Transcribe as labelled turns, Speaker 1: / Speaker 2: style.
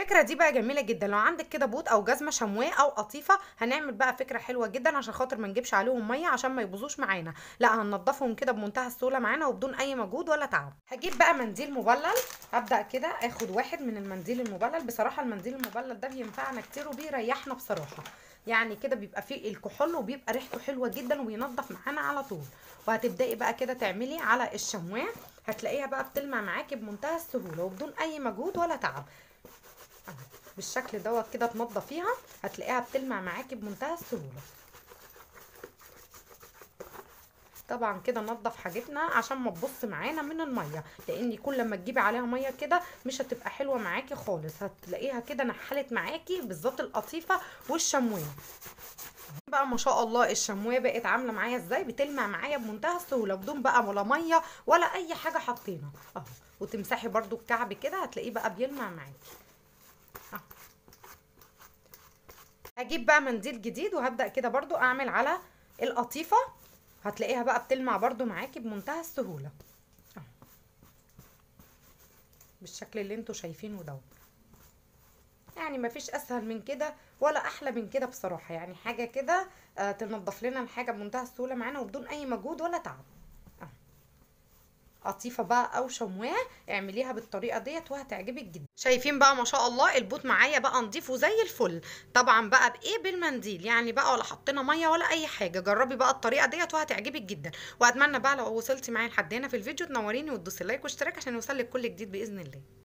Speaker 1: الفكره دي بقى جميله جدا لو عندك كده بوت او جزمه شمواه او قطيفه هنعمل بقى فكره حلوه جدا عشان خاطر ما نجيبش عليهم ميه عشان ما يبوظوش معانا لا هننضفهم كده بمنتهى السهوله معانا وبدون اي مجهود ولا تعب هجيب بقى منديل مبلل هبدا كده اخد واحد من المنديل المبلل بصراحه المنديل المبلل ده بينفعنا كتير وبيريحنا بصراحه يعني كده بيبقى فيه الكحول وبيبقى ريحته حلوه جدا وبينضف معانا على طول وهتبداي بقى كده تعملي على الشمواه هتلاقيها بقى بتلمع معاكي بمنتهى السهوله وبدون اي مجهود ولا تعب أهو. بالشكل دوت كده تنضفيها هتلاقيها بتلمع معاكي بمنتهى السهوله طبعا كده نضف حاجتنا عشان ما تبص معانا من الميه لان كل ما تجيبي عليها ميه كده مش هتبقى حلوه معاكي خالص هتلاقيها كده نحلت معاكي بالظبط القطيفه والشمويه بقى ما شاء الله الشمويه بقت عامله معايا ازاي بتلمع معايا بمنتهى السهوله بدون بقى ولا ميه ولا اي حاجه حاطينها اهو وتمسحي برده الكعب كده هتلاقيه بقى بيلمع معاكي اهو هجيب بقى منديل جديد وهبدا كده برده اعمل على القطيفه هتلاقيها بقى بتلمع برده معاكي بمنتهى السهوله اهو بالشكل اللي انتوا شايفينه دوت يعني مفيش اسهل من كده ولا احلى من كده بصراحه يعني حاجه كده آه تنضف لنا الحاجه بمنتهى السهوله معانا وبدون اي مجهود ولا تعب أهو. قطيفه بقى او شمواه اعمليها بالطريقه ديت وهتعجبك جدا شايفين بقى ما شاء الله البوت معايا بقى نضيف وزي الفل طبعا بقى بايه بالمنديل يعني بقى ولا حطينا ميه ولا اي حاجه جربي بقى الطريقه ديت وهتعجبك جدا واتمنى بقى لو وصلتي معايا لحد هنا في الفيديو تنوريني وتدوسي لايك واشتراك عشان يوصلك كل جديد باذن الله